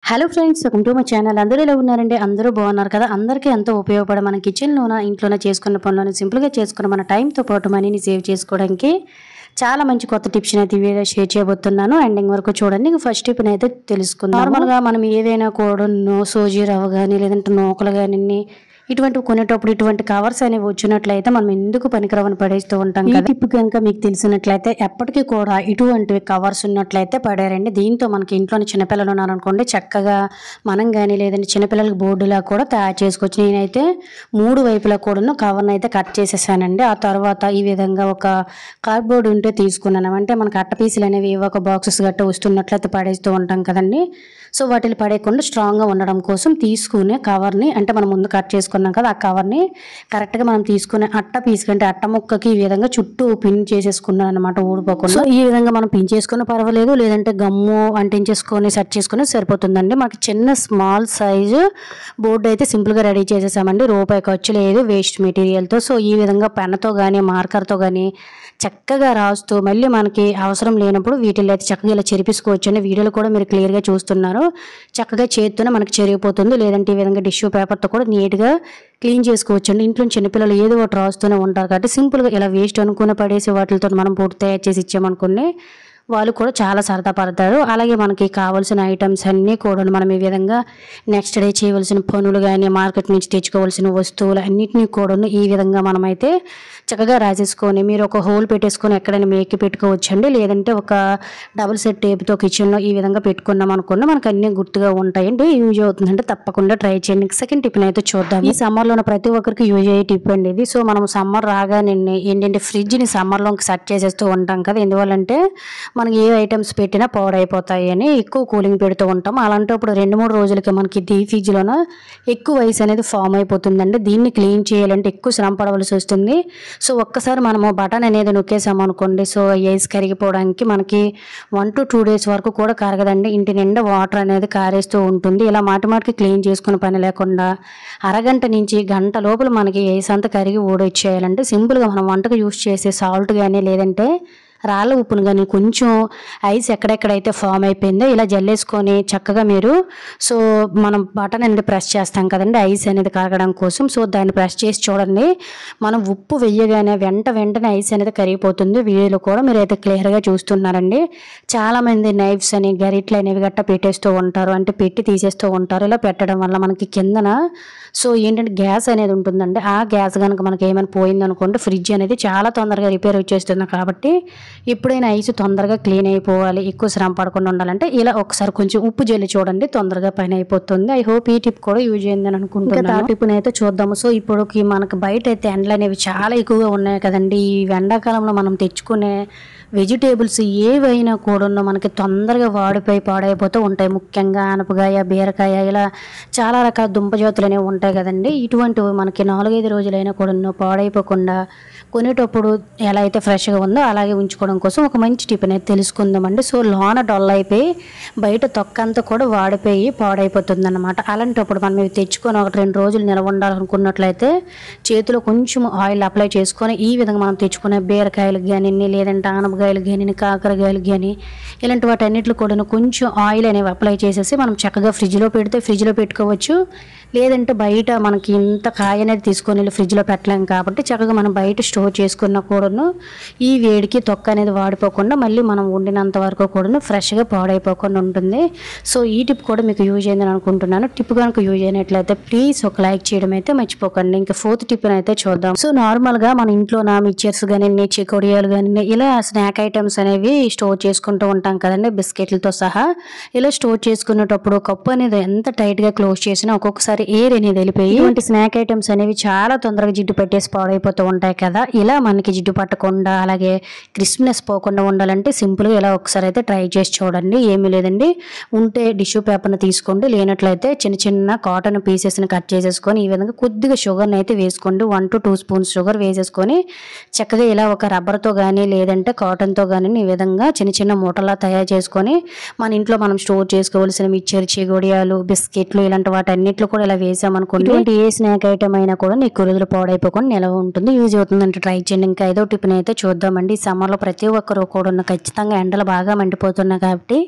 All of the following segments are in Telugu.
hello friends welcome to my channel అందరూ ఎలా ఉన్నారండి అందరూ బాగున్నారు కదా అందరికీ ఎంతో ఉపయోగపడే మన కిచెన్లోన ఇంట్లోనే చేసుకున్న పనులను సింపుల్గా చేసుకున్న మన టైంతో పాటు మనీని సేవ్ చేసుకోవడానికి చాలా మంచి కొత్త టిప్స్ అయితే ఈ వీడియో షేర్ చేయబోతున్నాను ఎండింగ్ వరకు చూడండి ఇంక ఫస్ట్ టిప్ అయితే తెలుసుకుందాం నార్మల్గా మనం ఏదైనా కూడా సోజీ రవ్వ కానీ లేదంటే నూకలు కానీ ఇటువంటివి కొనేటప్పుడు ఇటువంటి కవర్స్ అనేవి వచ్చినట్లయితే మనం ఎందుకు పనికిరవని పడేస్తూ ఉంటాం ఈ టిప్ కనుక మీకు తెలిసినట్లయితే ఎప్పటికీ కూడా ఇటువంటివి కవర్స్ ఉన్నట్లయితే పడారండి దీంతో మనకి ఇంట్లోని చిన్నపిల్లలు ఉన్నారనుకోండి చక్కగా మనం కానీ లేదంటే చిన్నపిల్లలకి బోర్డులా కూడా తయారు చేసుకోవచ్చు నేనైతే మూడు వైపులా కూడా కవర్ని అయితే కట్ చేసేసానండి ఆ తర్వాత ఈ విధంగా ఒక కార్డ్బోర్డ్ ఉంటే తీసుకున్నాను అంటే మనకి అట్ట పీసులు అనేవి ఏవో ఒక బాక్సెస్ గట్ట వస్తున్నట్లయితే పడేస్తూ ఉంటాం కదండి సో వాటిని పడేయకుండా స్ట్రాంగ్గా ఉండడం కోసం తీసుకునే కవర్ని అంటే మనం ముందు కట్ చేసుకున్నాం కదా ఆ కవర్ని కరెక్ట్గా మనం తీసుకునే అట్ట పీస్ కంటే అట్ట ముక్కకి ఈ విధంగా చుట్టూ పిన్ చేసేసుకున్నాను అనమాట ఊడిపోకుండా సో ఈ విధంగా మనం పిన్ చేసుకున్న పర్వాలేదు లేదంటే గమ్ము అంటించేసుకొని సెట్ చేసుకుని సరిపోతుందండి మనకి చిన్న స్మాల్ సైజు బోర్డు అయితే సింపుల్గా రెడీ చేసేసామండి రూపాయి ఖర్చు లేదు వేస్ట్ మెటీరియల్తో సో ఈ విధంగా పెన్తో కానీ మార్కర్తో కానీ చక్కగా రాస్తూ మళ్ళీ మనకి అవసరం లేనప్పుడు వీటిల్లో అయితే చక్కగా ఇలా చెరిపించుకోవచ్చు అండి వీడియోలో కూడా మీరు క్లియర్గా చూస్తున్నారు చక్కగా చేత్తోనే మనకి చెరిగిపోతుంది లేదంటే ఈ విధంగా టిష్యూ పేపర్తో కూడా నీట్గా క్లీన్ చేసుకోవచ్చు అండి ఇంట్లో చిన్నపిల్లలు ఏదో ఒకటి రాస్తూనే ఉంటారు కాబట్టి సింపుల్గా ఇలా వేస్ట్ అనుకుని పడేసి వాటితో మనం పూర్తి తయారు చేసి ఇచ్చామనుకోండి వాళ్ళు కూడా చాలా సరదా పడతారు అలాగే మనకి కావాల్సిన ఐటమ్స్ అన్నీ కూడా మనం ఈ విధంగా నెక్స్ట్ డే చేయవలసిన పనులు కానీ మార్కెట్ నుంచి తెచ్చుకోవాల్సిన వస్తువులు అన్నింటినీ కూడా ఈ విధంగా మనమైతే చక్కగా రాసేసుకొని మీరు ఒక హోల్ పెట్టేసుకొని ఎక్కడైనా మేకి పెట్టుకోవచ్చండి లేదంటే ఒక డబుల్ సెట్ టేప్తో కిచెన్లో ఈ విధంగా పెట్టుకున్నాం అనుకున్నా మనకు అన్నీ గుర్తుగా ఉంటాయండి యూజ్ అవుతుందంటే తప్పకుండా ట్రై చేయండి సెకండ్ టిప్ అయితే చూద్దాం ఈ సమ్మర్లో ప్రతి ఒక్కరికి యూజ్ అయ్యే టిప్ అండి ఇది సో మనం సమ్మర్ రాగానే ఏంటంటే ఫ్రిడ్జ్ని సమ్మర్లో సెట్ చేసేస్తూ ఉంటాం కదా ఎందువల్లంటే మనకి ఏ ఐటమ్స్ పెట్టినా పాడైపోతాయి అని ఎక్కువ కూలింగ్ పెడుతూ ఉంటాం అలాంటప్పుడు రెండు మూడు రోజులకి మనకి డీ ఫ్రిడ్జ్లోన ఎక్కువ ఐస్ అనేది ఫామ్ అయిపోతుందండి దీన్ని క్లీన్ చేయాలంటే ఎక్కువ శ్రమ పడవలసి వస్తుంది సో ఒక్కసారి మనము బటన్ అనేది నొక్కేసాం అనుకోండి సో ఐస్ కరిగిపోవడానికి మనకి వన్ టు టూ డేస్ వరకు కూడా కరగదండి ఇంటి నిండా వాటర్ అనేది కారేస్తూ ఉంటుంది ఇలా మాటి మాటికి క్లీన్ చేసుకునే పని లేకుండా అరగంట నుంచి గంట లోపల మనకి ఐస్ అంతా కరిగి ఊడొచ్చేయాలంటే సింపుల్గా మనం వంటకు యూస్ చేసే సాల్ట్ కానీ లేదంటే రాళ్ళ ఉప్పును కానీ కొంచెం ఐస్ ఎక్కడెక్కడైతే ఫామ్ అయిపోయిందో ఇలా జల్లేసుకొని చక్కగా మీరు సో మనం బటన్ అనేది ప్రెస్ చేస్తాం కదండి ఐస్ అనేది కరగడం కోసం సో దాన్ని ప్రెస్ చేసి చూడండి మనం ఉప్పు వెయ్యగానే వెంట వెంటనే ఐస్ అనేది కరిగిపోతుంది వీడియోలో కూడా మీరు అయితే క్లియర్గా చూస్తున్నారండి చాలామంది నైఫ్స్ అని గరిట్లు అనేవి గట్టా పెట్టేస్తూ ఉంటారు అంటే పెట్టి తీసేస్తూ ఉంటారు ఇలా పెట్టడం వల్ల మనకి కిందన సో ఏంటంటే గ్యాస్ అనేది ఉంటుందండి ఆ గ్యాస్ కనుక మనకి ఏమైనా పోయిందనుకోండి ఫ్రిడ్జ్ అనేది చాలా తొందరగా రిపేర్ వచ్చేస్తుంది కాబట్టి ఎప్పుడైనా ఐస్ తొందరగా క్లీన్ అయిపోవాలి ఎక్కువ శ్రమ పడకుండా ఉండాలంటే ఇలా ఒకసారి కొంచెం ఉప్పు జల్లి చూడండి తొందరగా పని అయిపోతుంది ఐ హోప్ ఈ టిప్ కూడా యూజ్ అయిందని అనుకుంటున్నాను ఆ టిప్ అయితే చూద్దాము సో ఇప్పుడు మనకి బయట అయితే ఎండలు అనేవి చాలా ఎక్కువగా ఉన్నాయి కదండి ఈ ఎండాకాలంలో మనం తెచ్చుకునే వెజిటేబుల్స్ ఏవైనా కూడా మనకి తొందరగా వాడిపోయి పాడైపోతూ ఉంటాయి ముఖ్యంగా ఆనపకాయ బీరకాయ ఇలా చాలా రకాల దుంప జాతులు అనేవి ఉంటాయి కదండి ఇటువంటివి మనకి నాలుగైదు రోజులైనా కూడా పాడైపోకుండా కొనేటప్పుడు ఎలా అయితే ఫ్రెష్గా ఉందో అలాగే ఉంచుకోవడం కోసం ఒక మంచి టిప్ అనేది తెలుసుకుందామండి సో లోన డొల్ అయిపోయి బయట తొక్క అంతా కూడా వాడిపోయి పాడైపోతుంది అనమాట అలాంటప్పుడు మనం ఇవి తెచ్చుకొని ఒక రెండు రోజులు నిలవ ఉండాలనుకున్నట్లయితే చేతిలో కొంచెం ఆయిల్ అప్లై చేసుకొని ఈ విధంగా మనం తెచ్చుకునే బీరకాయలకు కానీ లేదంటే ఆనపకాయలు కానీ కాకరకాయలు కానీ ఇలాంటి వాటన్నిటిలో కూడా కొంచెం ఆయిల్ అనేవి అప్లై చేసేసి మనం చక్కగా ఫ్రిడ్జ్లో పెడితే ఫ్రిడ్జ్లో పెట్టుకోవచ్చు లేదంటే బయట మనకి ఇంత కాయ అనేది తీసుకొని వెళ్ళి ఫ్రిడ్జ్లో పెట్టలేం కాబట్టి చక్కగా మనం బయట స్టోర్ చేసుకున్న కూడాను ఈ వేడికి తొక్క అనేది వాడిపోకుండా మళ్ళీ మనం వండినంత వరకు కూడాను ఫ్రెష్గా పాడైపోకుండా ఉంటుంది సో ఈ టిప్ కూడా మీకు యూజ్ అయిందని అనుకుంటున్నాను టిప్ కనుక యూజ్ అయినట్లయితే ప్లీజ్ ఒక లైక్ చేయడం అయితే మర్చిపోకండి ఇంకా ఫోర్త్ టిప్ అయితే చూద్దాం సో నార్మల్గా మన ఇంట్లో నా మిక్చర్స్ కానీ చికోడియాలు కానీ ఇలా స్నాక్ ఐటమ్స్ అనేవి స్టోర్ చేసుకుంటూ ఉంటాం కదండి బిస్కెట్లతో సహా ఇలా స్టోర్ చేసుకునేటప్పుడు కప్పు అనేది ఎంత టైట్గా క్లోజ్ చేసినా ఒక్కొక్కసారి ఎయిర్ అనేది వెళ్ళిపోయి ఇటువంటి స్నాక్ ఐటమ్స్ అనేవి చాలా తొందరగా జిడ్డు పెట్టేసి పాడైపోతూ ఉంటాయి కదా ఇలా మనకి జిడ్డు పట్టకుండా అలాగే క్రిస్ప్నెస్ పోకుండా ఉండాలంటే సింపుల్గా ఇలా ఒకసారి అయితే ట్రై చేసి చూడండి ఏమీ లేదండి ఉంటే టిష్యూ పేపర్ని తీసుకోండి లేనట్లయితే చిన్న చిన్న కాటన్ పీసెస్ని కట్ చేసేసుకొని ఈ విధంగా కొద్దిగా షుగర్ని అయితే వేసుకోండి one to two spoons sugar వేసేసుకొని చక్కగా ఇలా ఒక రబ్బర్తో కానీ లేదంటే కాటన్తో కానీ ఈ విధంగా చిన్న చిన్న మూటలా తయారు చేసుకొని మన ఇంట్లో మనం స్టోర్ చేసుకోవాల్సిన మిక్చర్ చెగొడియాలు బిస్కెట్లు ఇలాంటి వాటన్నిటిలో కూడా ఇలా వేసామనుకోండి ఇటువంటి ఏ స్నాక్ ఐటమ్ అయినా కూడా నీకు రోజులు పాడైపోకుండా నిలవ ఉంటుంది యూజ్ అవుతుందంటే ట్రై చేయండి ఇంకా ఐదో టిప్ని అయితే చూద్దామండి ఈ సమ్మర్లో ప్రతి ఒక్కరు కూడా ఉన్న ఖచ్చితంగా ఎండలు బాగా మండిపోతున్నాయి కాబట్టి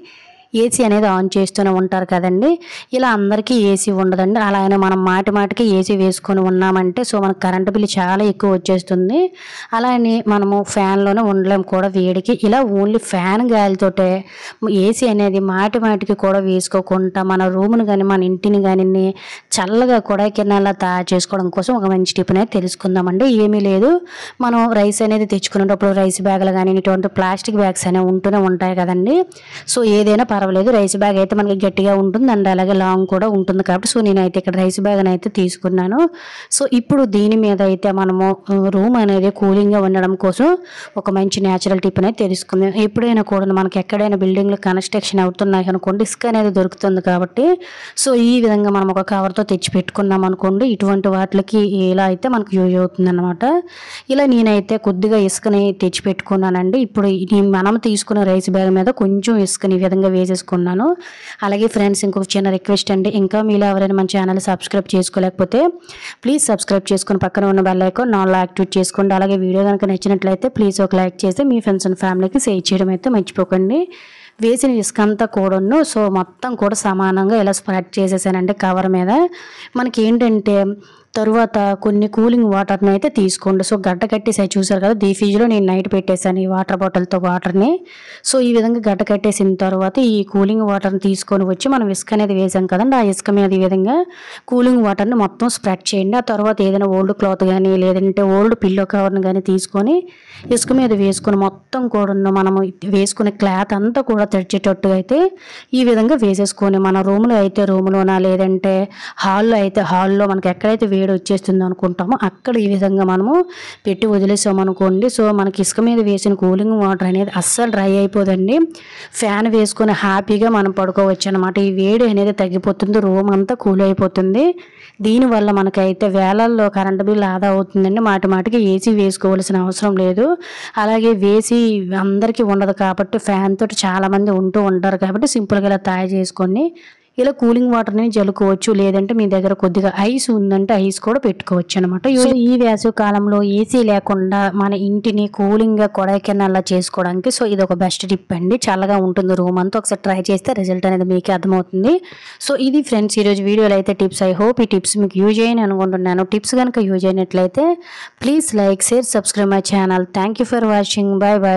ఏసీ అనేది ఆన్ చేస్తూనే ఉంటారు కదండి ఇలా అందరికీ ఏసీ ఉండదండి అలా అయినా మనం మాటి మాటికి ఏసీ వేసుకొని ఉన్నామంటే సో మనకు కరెంటు బిల్లు చాలా ఎక్కువ వచ్చేస్తుంది అలా అని మనము ఫ్యాన్లోనే ఉండలేం కూడా వేడికి ఇలా ఓన్లీ ఫ్యాన్ గాలితోటే ఏసీ అనేది మాటి మాటికి కూడా వేసుకోకుండా మన రూమ్ను కానీ మన ఇంటిని కానీ చల్లగా కొడైకెనాల్లా తయారు చేసుకోవడం కోసం ఒక మంచి టిప్ అనేది తెలుసుకుందామండి ఏమీ లేదు మనం రైస్ అనేది తెచ్చుకునేటప్పుడు రైస్ బ్యాగులు కానీ ఇటువంటి ప్లాస్టిక్ బ్యాగ్స్ అనేవి ఉంటూనే ఉంటాయి కదండి సో ఏదైనా పర్వాలేదు రైస్ బ్యాగ్ అయితే మనకి గట్టిగా ఉంటుంది అండ్ అలాగే లాంగ్ కూడా ఉంటుంది కాబట్టి సో నేనైతే ఇక్కడ రైస్ బ్యాగ్ అయితే తీసుకున్నాను సో ఇప్పుడు దీని మీద అయితే మనము రూమ్ అనేది కూలింగ్గా ఉండడం కోసం ఒక మంచి న్యాచురల్ టిప్ అనేది తెలుసుకుందాం ఎప్పుడైనా కూడా మనకి ఎక్కడైనా బిల్డింగ్లు కన్స్ట్రక్షన్ అవుతున్నాయి అనుకోండి ఇసుక అనేది దొరుకుతుంది కాబట్టి సో ఈ విధంగా మనం ఒక కవర్తో తెచ్చి పెట్టుకున్నాం అనుకోండి ఇటువంటి వాటికి ఇలా అయితే మనకు యూజ్ అవుతుంది అనమాట ఇలా నేనైతే కొద్దిగా ఇసుకని తెచ్చి పెట్టుకున్నానండి ఇప్పుడు ఈ మనం తీసుకున్న రైస్ బ్యాగ్ మీద కొంచెం ఇసుకని ఈ విధంగా వేసేసుకున్నాను అలాగే ఫ్రెండ్స్ ఇంకొక చిన్న రిక్వెస్ట్ అండి ఇంకా మీరు ఎవరైనా మన ఛానల్ సబ్స్క్రైబ్ చేసుకోలేకపోతే ప్లీజ్ సబ్స్క్రైబ్ చేసుకుని పక్కన ఉన్న బెల్ ఐకాన్ నాలో యాక్టివేట్ చేసుకోండి అలాగే వీడియో కనుక నచ్చినట్లయితే ప్లీజ్ ఒక లైక్ చేసి మీ ఫ్రెండ్స్ అండ్ ఫ్యామిలీకి షేర్ చేయడం అయితే మర్చిపోకండి వేసిన ఇసుక అంతా కూడాను సో మొత్తం కూడా సమానంగా ఇలా స్ప్రెడ్ చేసేసానండి కవర్ మీద మనకి ఏంటంటే తరువాత కొన్ని కూలింగ్ వాటర్ని అయితే తీసుకోండి సో గడ్డ కట్టేసి చూసారు కదా దీ ఫ్రిడ్జ్లో నేను నైట్ పెట్టేశాను ఈ వాటర్ బాటిల్తో వాటర్ని సో ఈ విధంగా గడ్డ కట్టేసిన తర్వాత ఈ కూలింగ్ వాటర్ని తీసుకొని వచ్చి మనం ఇసుక అనేది వేసాం కదండి ఆ ఇసుక మీద ఈ విధంగా కూలింగ్ వాటర్ని మొత్తం స్ప్రెడ్ చేయండి ఆ తర్వాత ఏదైనా ఓల్డ్ క్లాత్ కానీ లేదంటే ఓల్డ్ పిల్లో కవర్ని కానీ తీసుకొని ఇసుక మీద వేసుకొని మొత్తం కూడా మనము వేసుకునే క్లాత్ అంతా కూడా తెచ్చేటట్టుగా అయితే ఈ విధంగా వేసేసుకొని మన రూమ్లో అయితే రూమ్లోనా లేదంటే హాల్లో అయితే హాల్లో మనకి ఎక్కడైతే వేడి వచ్చేస్తుంది అనుకుంటామో అక్కడ ఈ విధంగా మనము పెట్టి వదిలేసాం అనుకోండి సో మనకి ఇసుక మీద వేసిన కూలింగ్ వాటర్ అనేది అస్సలు డ్రై అయిపోదండి ఫ్యాన్ వేసుకొని హ్యాపీగా మనం పడుకోవచ్చు అనమాట ఈ వేడి అనేది తగ్గిపోతుంది రూమ్ అంతా కూల్ అయిపోతుంది దీనివల్ల మనకైతే వేలల్లో కరెంటు బిల్ ఆదా అవుతుందండి మాటి మాటికి ఏసీ వేసుకోవాల్సిన అవసరం లేదు అలాగే వేసి అందరికీ ఉండదు కాబట్టి ఫ్యాన్ తోటి చాలామంది ఉంటూ ఉంటారు కాబట్టి సింపుల్గా ఇలా తయారు చేసుకొని ఇలా కూలింగ్ వాటర్ని జలుకోవచ్చు లేదంటే మీ దగ్గర కొద్దిగా ఐస్ ఉందంటే ఐస్ కూడా పెట్టుకోవచ్చు అనమాట సో ఈ వేసవి కాలంలో ఏసీ లేకుండా మన ఇంటిని కూలింగ్గా కొడైకెనాల్లా చేసుకోవడానికి సో ఇది ఒక బెస్ట్ టిప్ అండి చల్లగా ఉంటుంది రూమ్ అంతా ఒకసారి ట్రై చేస్తే రిజల్ట్ అనేది మీకే అర్థమవుతుంది సో ఇది ఫ్రెండ్స్ ఈరోజు వీడియోలో అయితే టిప్స్ ఐ హోప్ ఈ టిప్స్ మీకు యూజ్ అయ్యని అనుకుంటున్నాను టిప్స్ కనుక యూజ్ అయినట్లయితే please like share subscribe my channel thank you for watching bye bye